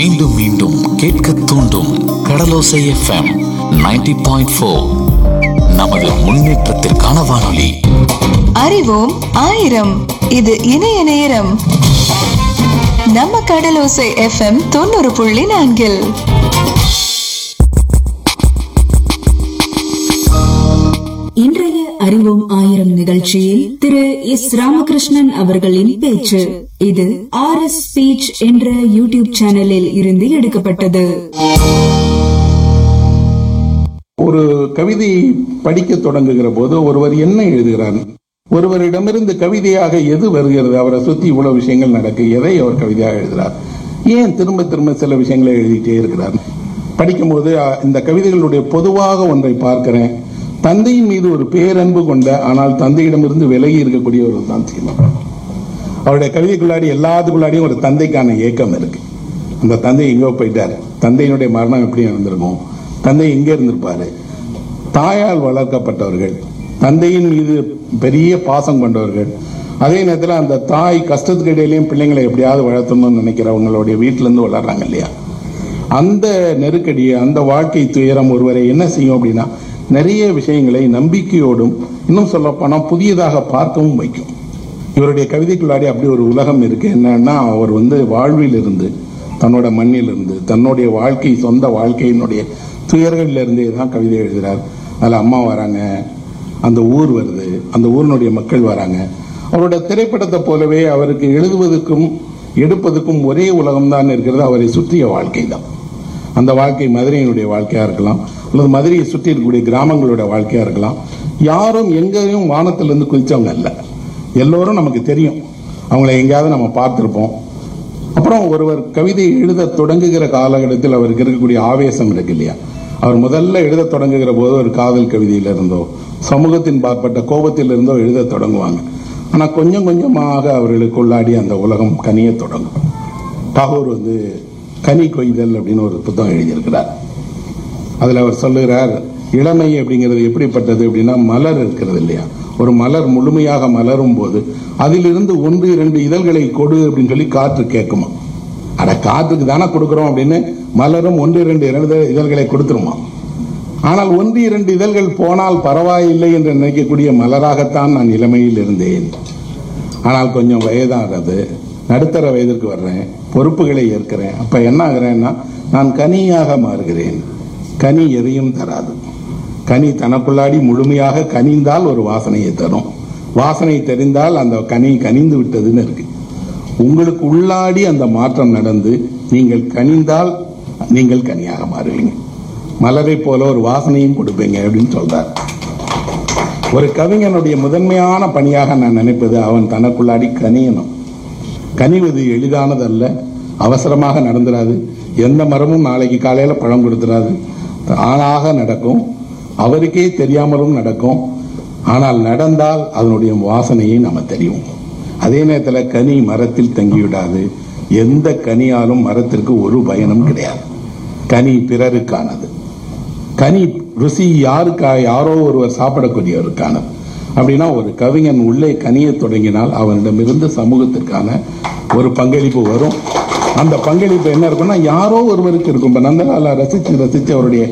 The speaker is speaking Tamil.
மீண்டும் மீண்டும் கேட்க தூண்டும் கடலோசை எஃப்எம் 90.4 பாயிண்ட் ஃபோர் நமது முன்னேற்றத்திற்கான வானொலி அறிவோம் ஆயிரம் இது இணைய நேரம் நம்ம கடலோசை எஃப்எம் தொண்ணூறு புள்ளி நான்கில் இன்றைய அறிவோம் ஆயிரம் நிகழ்ச்சியில் திரு எஸ் ராமகிருஷ்ணன் அவர்களின் பேச்சு இது ஆர் எஸ் ஸ்பீச் என்ற யூடியூப் சேனலில் இருந்து எடுக்கப்பட்டது ஒரு கவிதை படிக்க தொடங்குகிற போது ஒருவர் என்ன எழுதுகிறார் ஒருவரிடமிருந்து கவிதையாக எது வருகிறது அவரை சுத்தி இவ்வளவு விஷயங்கள் நடக்கு எதை அவர் கவிதையாக எழுதுகிறார் ஏன் திரும்ப திரும்ப சில விஷயங்களை எழுதிட்டே இருக்கிறார் படிக்கும்போது அ, இந்த கவிதைகளுடைய பொதுவாக ஒன்றை பார்க்கிறேன் தந்தையின் மீது ஒரு பேரன்பு கொண்ட ஆனால் தந்தையிடமிருந்து விலகி இருக்கக்கூடிய ஒரு தான் சீமான் அவருடைய கவிதைக்குள்ளாடி எல்லாத்துக்குள்ளாடியும் ஒரு தந்தைக்கான ஏக்கம் இருக்கு அந்த தந்தை எங்கோ போயிட்டாரு தந்தையினுடைய மரணம் எப்படி நடந்திருக்கும் தந்தை எங்க இருந்திருப்பாரு தாயால் வளர்க்கப்பட்டவர்கள் தந்தையின் மீது பெரிய பாசம் கொண்டவர்கள் அதே நேரத்தில் அந்த தாய் கஷ்டத்துக்கு இடையிலையும் பிள்ளைங்களை எப்படியாவது வளர்த்தணும்னு நினைக்கிறவங்களுடைய வீட்டில இருந்து வளர்றாங்க இல்லையா அந்த நெருக்கடி அந்த வாழ்க்கை துயரம் ஒருவரை என்ன செய்யும் அப்படின்னா நிறைய விஷயங்களை நம்பிக்கையோடும் இன்னும் சொல்ல போனா புதியதாக பார்க்கவும் வைக்கும் இவருடைய கவிதைக்குள்ளாடி அப்படி ஒரு உலகம் இருக்கு என்னன்னா அவர் வந்து வாழ்வில் இருந்து தன்னோட மண்ணில் இருந்து தன்னுடைய வாழ்க்கை சொந்த வாழ்க்கையினுடைய துயர்களில் இருந்தே தான் கவிதை எழுதுறார் அதில் அம்மா வராங்க அந்த ஊர் வருது அந்த ஊரினுடைய மக்கள் வராங்க அவரோட திரைப்படத்தை போலவே அவருக்கு எழுதுவதற்கும் எடுப்பதற்கும் ஒரே உலகம் தான் இருக்கிறது அவரை சுற்றிய வாழ்க்கை தான் அந்த வாழ்க்கை மதுரையினுடைய வாழ்க்கையா இருக்கலாம் அல்லது மதுரையை சுற்றி இருக்கக்கூடிய கிராமங்களோட வாழ்க்கையா இருக்கலாம் யாரும் எங்கேயும் வானத்திலிருந்து குதிச்சவங்க அல்ல எல்லோரும் நமக்கு தெரியும் அவங்கள எங்கேயாவது நம்ம பார்த்திருப்போம் அப்புறம் ஒருவர் கவிதை எழுத தொடங்குகிற காலகட்டத்தில் அவருக்கு இருக்கக்கூடிய ஆவேசம் இருக்கு இல்லையா அவர் முதல்ல எழுத தொடங்குகிற போது ஒரு காதல் கவிதையில இருந்தோ சமூகத்தின் பார்ப்பட்ட கோபத்தில் இருந்தோ எழுத தொடங்குவாங்க ஆனா கொஞ்சம் கொஞ்சமாக அவர்களுக்குள்ளாடி அந்த உலகம் கனிய தொடங்கும் டாகூர் வந்து கனி கொய்தல் அப்படின்னு ஒரு புத்தகம் எழுதியிருக்கிறார் அதுல அவர் சொல்லுகிறார் இளமை அப்படிங்கிறது எப்படிப்பட்டது அப்படின்னா மலர் இருக்கிறது இல்லையா ஒரு மலர் முழுமையாக மலரும் போது அதிலிருந்து ஒன்று இரண்டு இதழ்களை கொடு அப்படின்னு சொல்லி காற்று கேட்குமா அட காற்றுக்கு தானே கொடுக்கிறோம் அப்படின்னு மலரும் ஒன்று இரண்டு இரண்டு இதழ்களை கொடுத்துருமா ஆனால் ஒன்று இரண்டு இதழ்கள் போனால் பரவாயில்லை என்று நினைக்கக்கூடிய மலராகத்தான் நான் இளமையில் இருந்தேன் ஆனால் கொஞ்சம் வயதாகிறது நடுத்தர வயதிற்கு வர்றேன் பொறுப்புகளை ஏற்கிறேன் அப்ப என்ன ஆகிறேன்னா நான் கனியாக மாறுகிறேன் கனி எதையும் தராது கனி தனக்குள்ளாடி முழுமையாக கனிந்தால் ஒரு வாசனையை தரும் வாசனை தெரிந்தால் அந்த கனி கனிந்து விட்டதுன்னு இருக்கு உங்களுக்கு உள்ளாடி அந்த மாற்றம் நடந்து நீங்கள் கனிந்தால் நீங்கள் கனியாக மாறுவீங்க மலரை போல ஒரு வாசனையும் கொடுப்பீங்க அப்படின்னு சொல்றார் ஒரு கவிஞனுடைய முதன்மையான பணியாக நான் நினைப்பது அவன் தனக்குள்ளாடி கனியணும் கனிவது எளிதானதல்ல அவசரமாக நடந்துராது எந்த மரமும் நாளைக்கு காலையில பழம் கொடுத்துறாது ஆணாக நடக்கும் அவருக்கே தெரியாமலும் நடக்கும் ஆனால் நடந்தால் அதனுடைய வாசனையை நம்ம தெரியும் அதே நேரத்தில் கனி மரத்தில் தங்கிவிடாது எந்த கனியாலும் மரத்திற்கு ஒரு பயனும் கிடையாது கனி பிறருக்கானது கனி ருசி யாருக்கா யாரோ ஒருவர் சாப்பிடக்கூடியவருக்கானது அப்படின்னா ஒரு கவிஞன் உள்ளே கனிய தொடங்கினால் அவனிடமிருந்து சமூகத்திற்கான ஒரு பங்களிப்பு வரும் அந்த பங்களிப்பு என்ன இருக்கும்னா யாரோ ஒருவருக்கு இருக்கும் இப்ப நந்தலாலா ரசிச்சு ரசிச்சு அவருடைய